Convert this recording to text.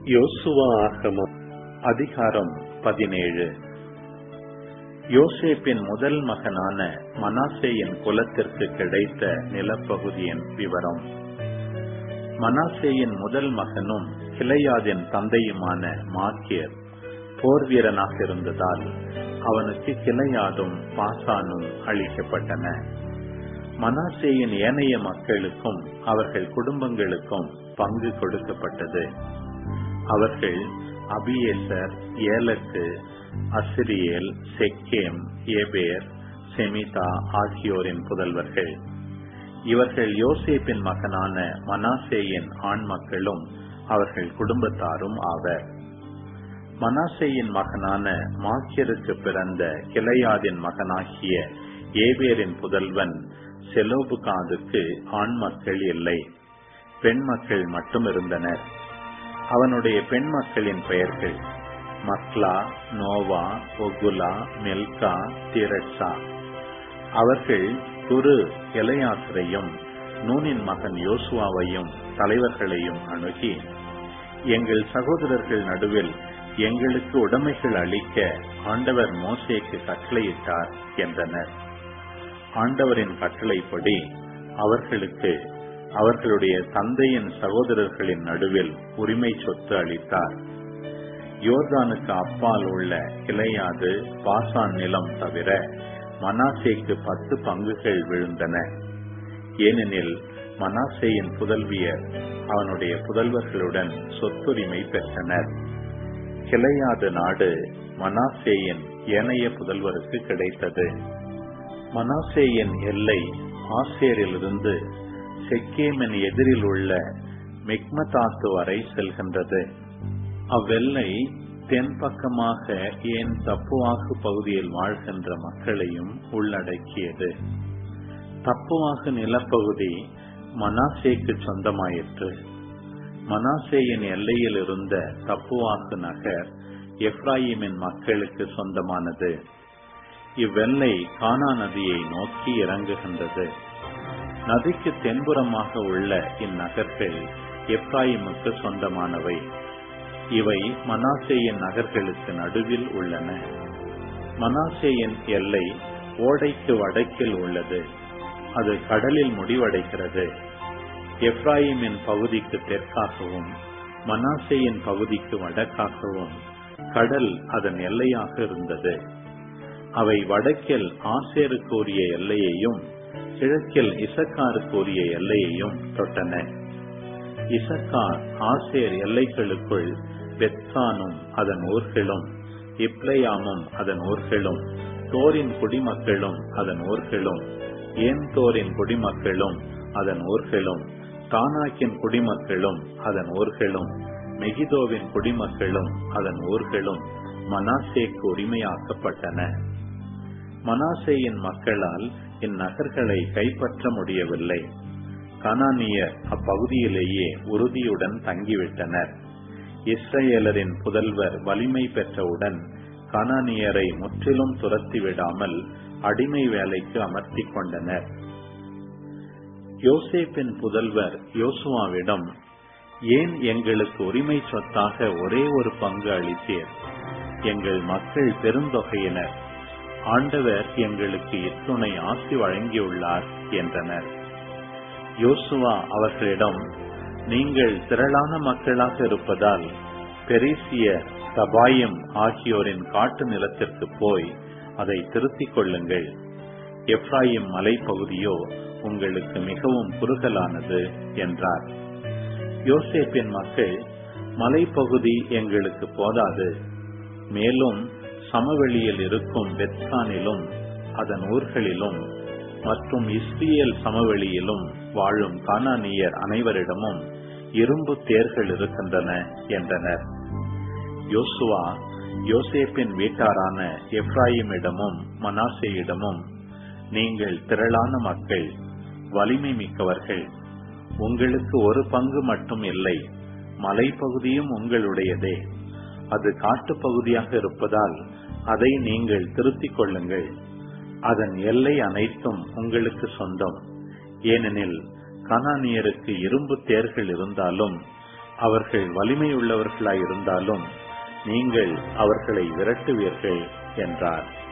யோசுவா ஆகமம் அதிகாரம் பதினேழு யோசேப்பின் முதல் மகனான மனாசேயின் குலத்திற்கு கிடைத்த நிலப்பகுதியின் விவரம் மனாசேயின் முதல் மகனும் கிளையாதின் தந்தையுமான மாக்கியர் போர் வீரனாக இருந்ததால் அவனுக்கு கிளையாதும் பாசானும் அளிக்கப்பட்டன மனாசேயின் ஏனைய மக்களுக்கும் அவர்கள் குடும்பங்களுக்கும் பங்கு கொடுக்கப்பட்டது அவர்கள் அபியேசர் ஏலக்கு அசிரியேல் செக்கேம் ஏபேர் செமிதா ஆகியோரின் புதல்வர்கள் இவர்கள் யோசேப்பின் மகனான மனாசேயின் ஆண் மக்களும் அவர்கள் குடும்பத்தாரும் ஆவர் மனாசேயின் மகனான மாக்கியருக்கு பிறந்த கிளையாதின் மகனாகிய ஏபேரின் புதல்வன் செலோபுகாதுக்கு ஆண் மக்கள் இல்லை பெண் மக்கள் மட்டும் இருந்தனர் அவனுடைய பெண் மக்களின் பெயர்கள் மக்லா நோவா ஒகுலா மெல்கா திரட்சா அவர்கள் குரு எலையாசரையும் நூனின் மகன் யோசுவாவையும் தலைவர்களையும் அணுகி எங்கள் சகோதரர்கள் நடுவில் எங்களுக்கு உடைமைகள் அளிக்க ஆண்டவர் மோசேக்கு கட்டளையிட்டார் என்றனர் ஆண்டவரின் கட்டளைப்படி அவர்களுக்கு அவர்களுடைய தந்தையின் சகோதரர்களின் நடுவில் உரிமை சொத்து அளித்தார் யோர்தானுக்கு அப்பால் உள்ள கிளையாது பாசான் நிலம் தவிர மனாசேக்கு பத்து பங்குகள் விழுந்தன ஏனெனில் மனாசேயின் புதல்வியர் அவனுடைய புதல்வர்களுடன் சொத்துரிமை பெற்றனர் கிளையாது நாடு மனாசேயின் ஏனைய புதல்வருக்கு கிடைத்தது மனாசேயின் எல்லை ஆசேரிலிருந்து செக்கேமின் எதிரில் உள்ள மெக்மதாத்து வரை செல்கின்றது அவ்வெல்லை தென்பக்கமாக ஏன் தப்புவாகு பகுதியில் வாழ்கின்ற மக்களையும் உள்ளடக்கியது தப்புவாகு நிலப்பகுதி மனாசேக்கு சொந்தமாயிற்று மனாசேயின் எல்லையில் இருந்த தப்புவாக்கு நகர் எப்ராஹிமின் மக்களுக்கு சொந்தமானது இவ்வெல்லை கானா நதியை நோக்கி இறங்குகின்றது நதிக்கு தென்புறமாக உள்ள இந்நகர்கள் எப்ராயிமுக்கு சொந்தமானவை இவை மனாசேயின் நகர்களுக்கு நடுவில் உள்ளன மனாசேயின் எல்லை ஓடைக்கு வடக்கில் உள்ளது அது கடலில் முடிவடைகிறது எப்ராயிமின் பகுதிக்கு தெற்காகவும் மனாசேயின் பகுதிக்கு வடக்காகவும் கடல் அதன் எல்லையாக இருந்தது அவை வடக்கில் ஆசேருக்குரிய எல்லையையும் கிழக்கில் இசக்காருக்குரிய எல்லையையும் தொட்டன இசக்கார் ஆசேர் எல்லைகளுக்குள் பெத்சானும் அதன் ஊர்களும் இப்ளையாமும் அதன் ஊர்களும் தோரின் குடிமக்களும் அதன் ஊர்களும் ஏன் தோரின் குடிமக்களும் அதன் ஊர்களும் தானாக்கின் குடிமக்களும் அதன் ஊர்களும் மெகிதோவின் குடிமக்களும் அதன் ஊர்களும் மனாசேக்கு உரிமையாக்கப்பட்டன மனாசேயின் மக்களால் இந்நகர்களை கைப்பற்ற முடியவில்லை கனானியர் அப்பகுதியிலேயே உறுதியுடன் தங்கிவிட்டனர் இஸ்ரேலரின் புதல்வர் வலிமை பெற்றவுடன் கனானியரை முற்றிலும் துரத்திவிடாமல் அடிமை வேலைக்கு அமர்த்தி கொண்டனர் யோசேப்பின் புதல்வர் யோசுவாவிடம் ஏன் எங்களுக்கு உரிமை சொத்தாக ஒரே ஒரு பங்கு அளித்தீர் எங்கள் மக்கள் பெருந்தொகையினர் ஆண்டவர் எங்களுக்கு இத்துணை ஆசி வழங்கியுள்ளார் என்றனர் யோசுவா அவர்களிடம் நீங்கள் திரளான மக்களாக இருப்பதால் பெரிசிய சபாயம் ஆகியோரின் காட்டு நிலத்திற்கு போய் அதை திருத்திக் கொள்ளுங்கள் எப்ராயிம் மலைப்பகுதியோ உங்களுக்கு மிகவும் குறுகலானது என்றார் யோசேப்பின் மக்கள் மலைப்பகுதி எங்களுக்கு போதாது மேலும் சமவெளியில் இருக்கும் பெத்கானிலும் அதன் ஊர்களிலும் மற்றும் இஸ்ரேல் சமவெளியிலும் வாழும் கானானியர் அனைவரிடமும் இரும்பு தேர்கள் இருக்கின்றன என்றனர் யோசுவா யோசேப்பின் வீட்டாரான எப்ராயிமிடமும் மனாசேயிடமும் நீங்கள் திரளான மக்கள் வலிமை மிக்கவர்கள் உங்களுக்கு ஒரு பங்கு மட்டும் இல்லை மலைப்பகுதியும் உங்களுடையதே அது காட்டுப்பகுதியாக இருப்பதால் அதை நீங்கள் திருத்திக் கொள்ளுங்கள் அதன் எல்லை அனைத்தும் உங்களுக்கு சொந்தம் ஏனெனில் கனானியருக்கு இரும்பு தேர்கள் இருந்தாலும் அவர்கள் வலிமையுள்ளவர்களாயிருந்தாலும் நீங்கள் அவர்களை விரட்டுவீர்கள் என்றார்